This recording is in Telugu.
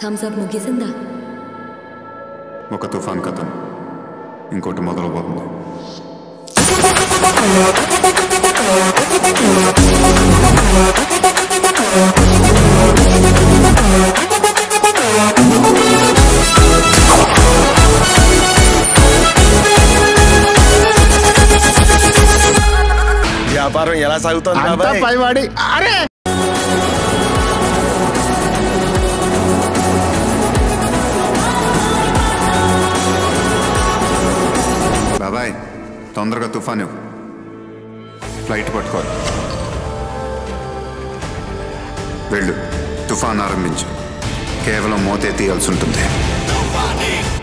థమ్స్ అప్ ముగిసిందా ఒక తుఫాన్ కథం ఇంకోటి మొదలబోతుంది వ్యాపారం ఎలా సాగుతోంది అంతా బాబాయ్ పైవాడి అరే బాబాయ్ తొందరగా తుఫాన్ ఇవ్వు. ఫ్లైట్ పట్టుకోవాలి వెళ్ళు తుఫాన్ ఆరంభించు కేవలం మోతే తీయాల్సి ఉంటుంది